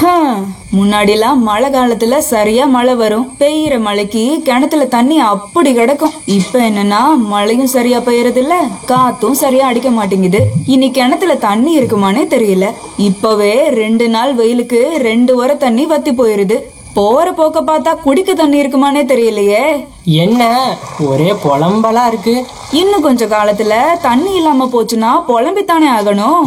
ஹம், முன்னாடிலாம் மழை காலத்துல சரியா மழை வரும் பெய்யுற மழைக்கு கிணத்துல தண்ணி அப்படி கிடக்கும் இப்ப என்னன்னா மழையும் சரியா பெய்யறது இல்ல காத்தும் சரியா அடிக்க மாட்டேங்குது இனி கிணத்துல தண்ணி இருக்குமானே தெரியல இப்பவே ரெண்டு நாள் வெயிலுக்கு ரெண்டு வர தண்ணி வத்தி போயிருது போற போக்க பார்த்தா குடிக்க தண்ணி இருக்குமானே தெரியலையே என்ன ஒரே புலம்பலா இருக்கு இன்னும் கொஞ்ச காலத்துல தண்ணி இல்லாம போச்சுன்னா புலம்பித்தானே ஆகணும்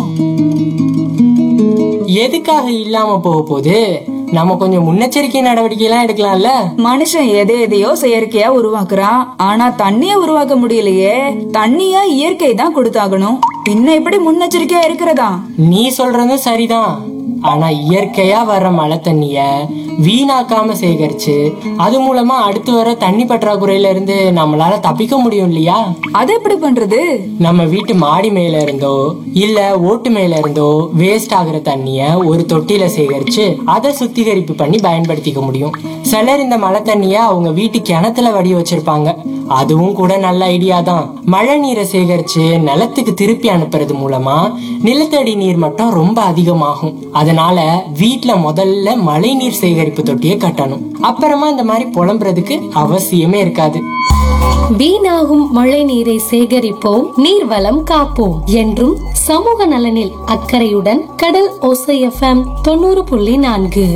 எதுக்காக இல்லாம போக போகுது நம்ம கொஞ்சம் முன்னெச்சரிக்கை நடவடிக்கை எல்லாம் எடுக்கலாம்ல மனுஷன் எதை எதையோ செயற்கையா உருவாக்குறான் ஆனா தண்ணிய உருவாக்க முடியலையே தண்ணிய இயற்கை தான் கொடுத்தாகணும் பின்ன எப்படி முன்னெச்சரிக்கையா இருக்கிறதா நீ சொல்றதும் சரிதான் ஆனா இயற்கையா வர்ற மழை தண்ணிய வீணாக்காம சேகரிச்சு அது மூலமா அடுத்து வர தண்ணி பற்றாக்குறையில இருந்து நம்மளால தப்பிக்க முடியும் இல்லையா அது எப்படி பண்றது நம்ம வீட்டு மாடி மேல இருந்தோ இல்ல ஓட்டு மேல இருந்தோ வேஸ்ட் ஆகுற தண்ணிய ஒரு தொட்டியில சேகரிச்சு அதை சுத்திகரிப்பு பண்ணி பயன்படுத்திக்க முடியும் சிலர் இந்த மழை தண்ணிய அவங்க வீட்டு கிணத்துல வடி வச்சிருப்பாங்க அதுவும் கூட நல்ல ஐடியா தான் மழை நீரை சேகரிச்சு நிலத்துக்கு திருப்பி அனுப்புறது மூலமா நிலத்தடி நீர் மட்டம் ரொம்ப அதிகமாகும் அதனால வீட்ல முதல்ல மழை நீர் சேகரிப்பு தொட்டியை கட்டணும் அப்புறமா இந்த மாதிரி புலம்புறதுக்கு அவசியமே இருக்காது வீணாகும் மழை நீரை சேகரிப்போம் நீர்வளம் காப்போம் என்றும் சமூக நலனில் அக்கறையுடன் கடல் ஓசை எஃப்எம் தொண்ணூறு புள்ளி நான்கு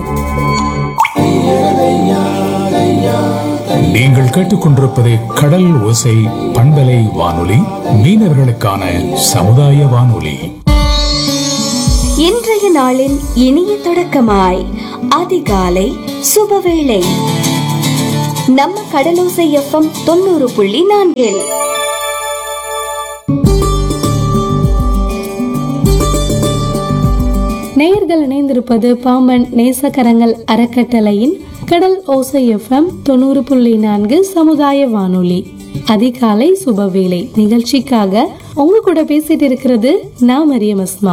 நீங்கள் கேட்டுக்கொண்டிருப்பது கடல் ஓசை பண்பலை வானொலி மீனவர்களுக்கான சமுதாய வானொலி இன்றைய நாளின் இனிய தொடக்கமாய் அதிகாலை சுபவேளை நம்ம கடலோசை எஃப்எம் தொண்ணூறு புள்ளி நான்கில் நேயர்கள் இணைந்திருப்பது பாம்பன் நேசக்கரங்கள் அறக்கட்டளையின் கடல் ஓசை எஃப்எம் தொண்ணூறு புள்ளி நான்கு சமுதாய வானொலி அதிகாலை சுபவேளை நிகழ்ச்சிக்காக உங்க கூட பேசிட்டு இருக்கிறது நான் மரியம் அஸ்மா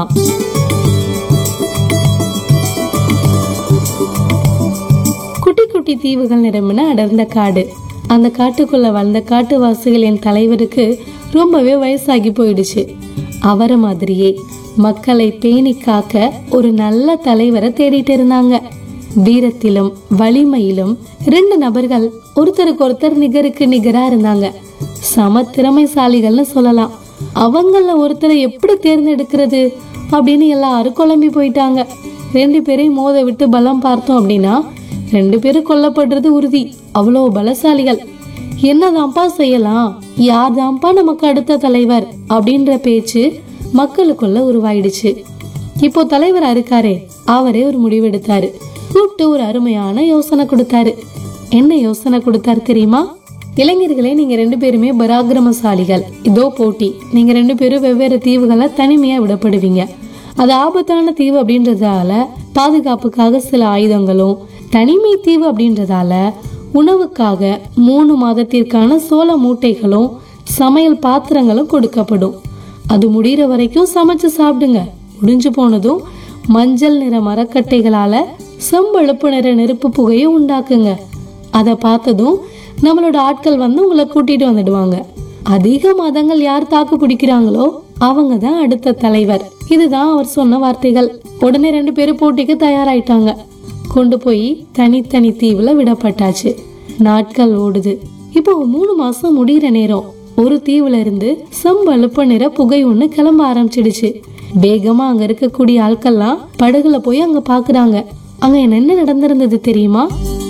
குட்டி குட்டி தீவுகள் நிரம்பின அடர்ந்த காடு அந்த காட்டுக்குள்ள வாழ்ந்த காட்டுவாசிகளின் தலைவருக்கு ரொம்பவே வயசாகி போயிடுச்சு அவரை மாதிரியே மக்களை பேணி காக்க ஒரு நல்ல தலைவரை தேடிட்டு இருந்தாங்க வீரத்திலும் வலிமையிலும் ரெண்டு நபர்கள் ஒருத்தருக்கு ஒருத்தர் நிகருக்கு நிகரா இருந்தாங்க சம திறமைசாலிகள்னு சொல்லலாம் அவங்கள ஒருத்தரை எப்படி தேர்ந்தெடுக்கிறது அப்படின்னு எல்லாரும் குழம்பி போயிட்டாங்க ரெண்டு பேரையும் மோத விட்டு பலம் பார்த்தோம் அப்படின்னா ரெண்டு பேரும் கொல்லப்படுறது உறுதி அவ்வளோ பலசாலிகள் என்னதான்ப்பா செய்யலாம் யார்தான்ப்பா நமக்கு அடுத்த தலைவர் அப்படின்ற பேச்சு மக்களுக்குள்ள உருவாயிடுச்சு இப்போ தலைவரா இருக்காரே அவரே ஒரு முடிவெடுத்தாரு கூப்பிட்டு ஒரு அருமையான யோசனை கொடுத்தாரு என்ன யோசனை கொடுத்தாரு தெரியுமா இளைஞர்களே நீங்க ரெண்டு பேருமே பராக்கிரமசாலிகள் இதோ போட்டி நீங்க ரெண்டு பேரும் வெவ்வேறு தீவுகளை தனிமையா விடப்படுவீங்க அது ஆபத்தான தீவு அப்படின்றதால பாதுகாப்புக்காக சில ஆயுதங்களும் தனிமை தீவு அப்படின்றதால உணவுக்காக மூணு மாதத்திற்கான சோள மூட்டைகளும் சமையல் பாத்திரங்களும் கொடுக்கப்படும் அது முடிகிற வரைக்கும் சமைச்சு சாப்பிடுங்க முடிஞ்சு போனதும் மஞ்சள் நிற மரக்கட்டைகளால செம்பழுப்பு நிற நெருப்பு புகையை உண்டாக்குங்க அதை பார்த்ததும் நம்மளோட ஆட்கள் வந்து உங்களை கூட்டிட்டு வந்துடுவாங்க அதிக மதங்கள் யார் தாக்கு பிடிக்கிறாங்களோ அவங்க தான் அடுத்த தலைவர் இதுதான் அவர் சொன்ன வார்த்தைகள் உடனே ரெண்டு பேரும் போட்டிக்கு தயாராயிட்டாங்க கொண்டு போய் தனித்தனி தீவுல விடப்பட்டாச்சு நாட்கள் ஓடுது இப்போ மூணு மாசம் முடிகிற நேரம் ஒரு தீவுல இருந்து செம்பழுப்பு நிற புகை ஒண்ணு கிளம்ப ஆரம்பிச்சிடுச்சு வேகமா அங்க இருக்கக்கூடிய ஆட்கள்லாம் படகுல போய் அங்க பாக்குறாங்க அங்க என்ன நடந்திருந்தது தெரியுமா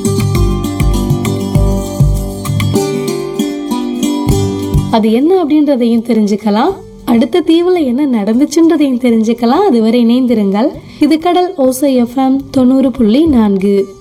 அது என்ன அப்படின்றதையும் தெரிஞ்சுக்கலாம் அடுத்த தீவுல என்ன நடந்துச்சுன்றதையும் தெரிஞ்சுக்கலாம் அதுவரை இணைந்திருங்கள் இது கடல் ஓசை எஃப்எம் தொண்ணூறு புள்ளி நான்கு